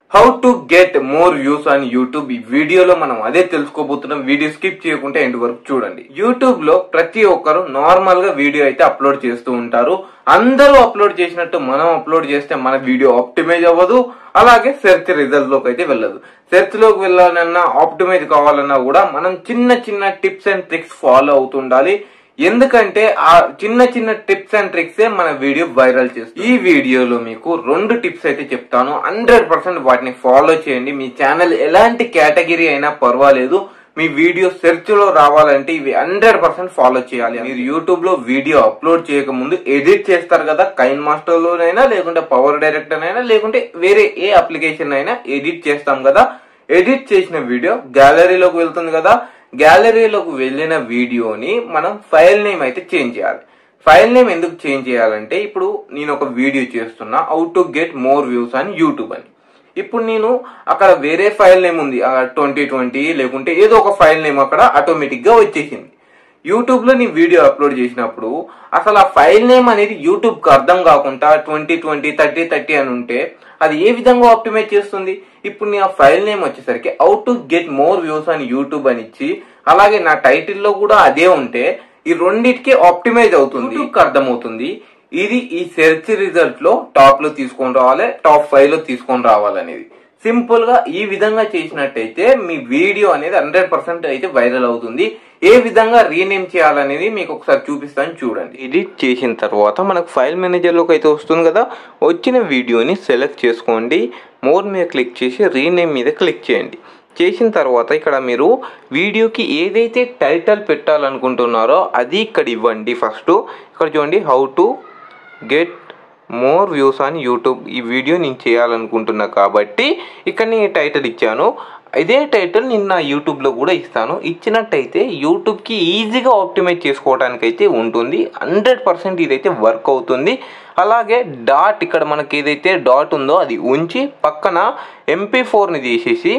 how to get more views on YouTube ఈ వీడియోలో మనం అదే తెలుసుకోబోతున్నాం వీడియో స్కిప్ చేయకుండా ఎండ్ వరకు చూడండి యూట్యూబ్ లో ప్రతి ఒక్కరు నార్మల్ గా వీడియో అయితే అప్లోడ్ చేస్తూ ఉంటారు అందరూ అప్లోడ్ చేసినట్టు మనం అప్లోడ్ చేస్తే మన వీడియో ఆప్టిమైజ్ అవ్వదు అలాగే సెర్చ్ రిజల్ట్ లోకి అయితే వెళ్ళదు సెర్చ్ లోకి వెళ్ళాలన్నా ఆప్టిమైజ్ కావాలన్నా కూడా మనం చిన్న చిన్న టిప్స్ అండ్ ట్రిక్స్ ఫాలో అవుతుండాలి ఎందుకంటే ఆ చిన్న చిన్న టిప్స్ అండ్ ట్రిక్స్ మన వీడియో వైరల్ చేస్తుంది ఈ వీడియోలో మీకు రెండు టిప్స్ అయితే చెప్తాను హండ్రెడ్ పర్సెంట్ వాటిని ఫాలో చేయండి మీ ఛానల్ ఎలాంటి కేటగిరీ అయినా పర్వాలేదు మీ వీడియో సెర్చ్ లో రావాలంటే ఇవి హండ్రెడ్ పర్సెంట్ ఫాలో చేయాలి మీరు యూట్యూబ్ లో వీడియో అప్లోడ్ చేయక ముందు ఎడిట్ చేస్తారు కదా కైన్ మాస్టర్ లోనైనా లేకుంటే పవర్ డైరెక్టర్ అయినా లేకుంటే వేరే ఏ అప్లికేషన్ అయినా ఎడిట్ చేస్తాం కదా ఎడిట్ చేసిన వీడియో గ్యాలరీలోకి వెళ్తుంది కదా గ్యాలరీలోకి వెళ్ళిన వీడియోని మనం ఫైల్ నేమ్ అయితే చేంజ్ చేయాలి ఫైల్ నేమ్ ఎందుకు చేంజ్ చేయాలంటే ఇప్పుడు నేను ఒక వీడియో చేస్తున్నా how to get more views అని యూట్యూబ్ అని ఇప్పుడు నేను అక్కడ వేరే ఫైల్ నేమ్ ఉంది ట్వంటీ ట్వంటీ లేకుంటే ఏదో ఒక ఫైల్ నేమ్ అక్కడ ఆటోమేటిక్ గా వచ్చేసింది యూట్యూబ్ లో నీ వీడియో అప్లోడ్ చేసినప్పుడు అసలు ఆ ఫైల్ నేమ్ అనేది యూట్యూబ్ కు అర్థం కాకుండా ట్వంటీ ట్వంటీ థర్టీ థర్టీ అని ఉంటే అది ఏ విధంగా ఆప్టిమైజ్ చేస్తుంది ఇప్పుడు నీ ఆ ఫైల్ నేమ్ వచ్చేసరికి how to get more views అని యూట్యూబ్ అని ఇచ్చి అలాగే నా టైటిల్ లో కూడా అదే ఉంటే ఈ రెండింటికి ఆప్టిమైజ్ అవుతుంది యూట్యూబ్ అర్థమవుతుంది ఇది ఈ సెర్చ్ రిజల్ట్ లో టాప్ లో తీసుకొని రావాలి టాప్ ఫైవ్ లో తీసుకొని రావాలనేది సింపుల్ గా ఈ విధంగా చేసినట్టయితే మీ వీడియో అనేది హండ్రెడ్ పర్సెంట్ అయితే వైరల్ అవుతుంది ఏ విధంగా రీనేమ్ చేయాలనేది మీకు ఒకసారి చూపిస్తాను చూడండి ఎడిట్ చేసిన తర్వాత మనకు ఫైల్ మేనేజర్లోకి అయితే వస్తుంది కదా వచ్చిన వీడియోని సెలెక్ట్ చేసుకోండి మోర్ మీద క్లిక్ చేసి రీనేమ్ మీద క్లిక్ చేయండి చేసిన తర్వాత ఇక్కడ మీరు వీడియోకి ఏదైతే టైటిల్ పెట్టాలనుకుంటున్నారో అది ఇక్కడ ఇవ్వండి ఫస్ట్ ఇక్కడ చూడండి how to get more views on YouTube ఈ వీడియో నేను చేయాలనుకుంటున్నా కాబట్టి ఇక్కడ నేను టైటిల్ ఇచ్చాను ఇదే టైటిల్ నేను నా యూట్యూబ్లో కూడా ఇస్తాను ఇచ్చినట్టయితే యూట్యూబ్కి ఈజీగా ఆప్టిమైజ్ చేసుకోవడానికి అయితే ఉంటుంది హండ్రెడ్ పర్సెంట్ ఇదైతే వర్క్ అవుతుంది అలాగే డాట్ ఇక్కడ మనకి ఏదైతే డాట్ ఉందో అది ఉంచి పక్కన ఎంపీ ఫోర్ని తీసేసి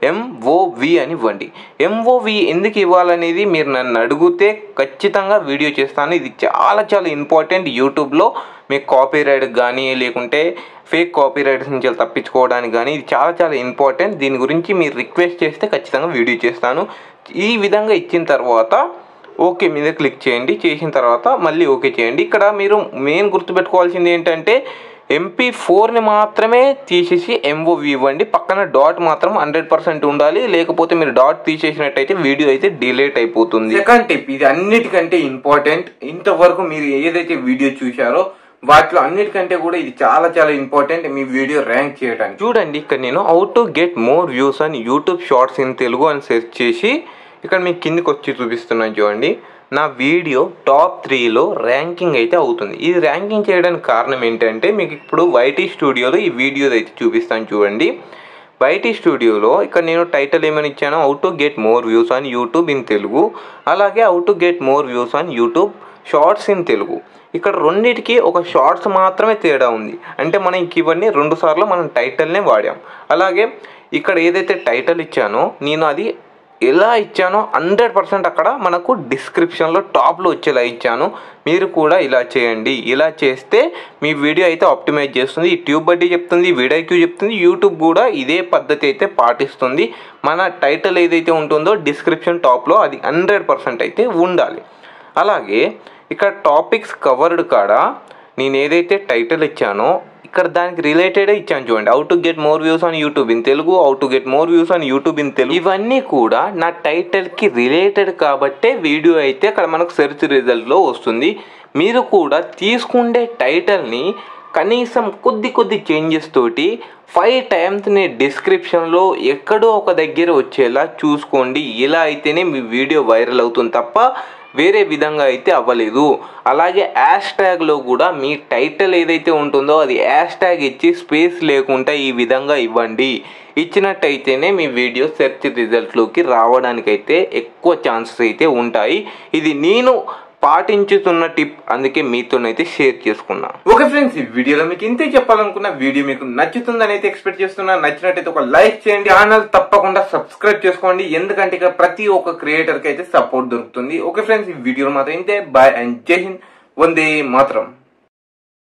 ఎంఓవి అని ఇవ్వండి ఎంఓవి ఎందుకు ఇవ్వాలనేది మీరు నన్ను అడిగితే ఖచ్చితంగా వీడియో చేస్తాను ఇది చాలా చాలా ఇంపార్టెంట్ యూట్యూబ్లో మీకు కాపీ రైట్ కానీ లేకుంటే ఫేక్ కాపీ రైట్స్ నుంచి తప్పించుకోవడానికి కానీ ఇది చాలా చాలా ఇంపార్టెంట్ దీని గురించి మీరు రిక్వెస్ట్ చేస్తే ఖచ్చితంగా వీడియో చేస్తాను ఈ విధంగా ఇచ్చిన తర్వాత ఓకే మీద క్లిక్ చేయండి చేసిన తర్వాత మళ్ళీ ఓకే చేయండి ఇక్కడ మీరు మెయిన్ గుర్తుపెట్టుకోవాల్సింది ఏంటంటే ఎంపీ ఫోర్ని మాత్రమే తీసేసి ఎంఓవి ఇవ్వండి పక్కన డాట్ మాత్రం హండ్రెడ్ పర్సెంట్ ఉండాలి లేకపోతే మీరు డాట్ తీసేసినట్టయితే వీడియో అయితే డిలేట్ అయిపోతుంది సెకండ్ టిప్ ఇది అన్నిటికంటే ఇంపార్టెంట్ ఇంతవరకు మీరు ఏదైతే వీడియో చూశారో వాటిలో అన్నిటికంటే కూడా ఇది చాలా చాలా ఇంపార్టెంట్ మీ వీడియో ర్యాంక్ చేయడానికి చూడండి ఇక్కడ నేను how to get more views అని యూట్యూబ్ షార్ట్స్ ఇన్ తెలుగు అని సెర్చ్ చేసి ఇక్కడ మీకు కిందికి వచ్చి చూపిస్తున్నాను చూడండి నా వీడియో టాప్ త్రీలో ర్యాంకింగ్ అయితే అవుతుంది ఇది ర్యాంకింగ్ చేయడానికి కారణం ఏంటంటే మీకు ఇప్పుడు వైటీ స్టూడియోలో ఈ వీడియో అయితే చూపిస్తాను చూడండి వైటీ స్టూడియోలో ఇక్కడ నేను టైటిల్ ఏమని ఇచ్చాను how to get more views on YouTube in Telugu అలాగే how to get more views on YouTube shorts in Telugu ఇక్కడ రెండింటికి ఒక షార్ట్స్ మాత్రమే తేడా ఉంది అంటే మనం ఇవన్నీ రెండు సార్లు మనం టైటిల్నే వాడాం అలాగే ఇక్కడ ఏదైతే టైటిల్ ఇచ్చానో నేను అది ఎలా ఇచ్చానో హండ్రెడ్ పర్సెంట్ అక్కడ మనకు డిస్క్రిప్షన్లో టాప్లో వచ్చేలా ఇచ్చాను మీరు కూడా ఇలా చేయండి ఇలా చేస్తే మీ వీడియో అయితే ఆప్టిమైజ్ చేస్తుంది ఈ ట్యూబ్ బడ్డీ చెప్తుంది వీడియోక్యూ చెప్తుంది యూట్యూబ్ కూడా ఇదే పద్ధతి అయితే పాటిస్తుంది మన టైటిల్ ఏదైతే ఉంటుందో డిస్క్రిప్షన్ టాప్లో అది హండ్రెడ్ పర్సెంట్ అయితే ఉండాలి అలాగే ఇక్కడ టాపిక్స్ కవర్డ్ కాడ నేను ఏదైతే టైటిల్ ఇచ్చానో ఇక్కడ దానికి రిలేటెడ్ ఇచ్చాను చూడండి how to get more views on YouTube in Telugu how to get more views on YouTube in Telugu ఇవన్నీ కూడా నా టైటిల్కి రిలేటెడ్ కాబట్టే వీడియో అయితే అక్కడ మనకు సెర్చ్ రిజల్ట్లో వస్తుంది మీరు కూడా తీసుకుండే టైటిల్ని కనీసం కొద్ది కొద్ది చేంజెస్ తోటి ఫైవ్ టైమ్స్ ని డిస్క్రిప్షన్లో ఎక్కడో ఒక దగ్గర వచ్చేలా చూసుకోండి ఇలా అయితేనే మీ వీడియో వైరల్ అవుతుంది తప్ప వేరే విధంగా అయితే అవ్వలేదు అలాగే హ్యాష్ ట్యాగ్లో కూడా మీ టైటిల్ ఏదైతే ఉంటుందో అది హ్యాష్ ట్యాగ్ ఇచ్చి స్పేస్ లేకుండా ఈ విధంగా ఇవ్వండి ఇచ్చినట్టయితేనే మీ వీడియో సెర్చ్ రిజల్ట్లోకి రావడానికైతే ఎక్కువ ఛాన్సెస్ అయితే ఉంటాయి ఇది నేను పాటించుతున్న టిప్ అందుకే మీతోనైతే షేర్ చేసుకున్నా ఓకే ఫ్రెండ్స్ ఈ వీడియోలో మీకు ఇంతే చెప్పాలనుకున్న వీడియో మీకు నచ్చుతుందని అయితే ఎక్స్పెక్ట్ చేస్తున్నా నచ్చినట్టయితే ఒక లైక్ చేయండి ఛానల్ తప్పకుండా సబ్స్క్రైబ్ చేసుకోండి ఎందుకంటే ఇక ప్రతి ఒక్క క్రియేటర్ కి అయితే సపోర్ట్ దొరుకుతుంది ఓకే ఫ్రెండ్స్ ఈ వీడియో మాత్రం ఇంతే బాయ్ అండ్ జై హింద్ వందే మాత్రం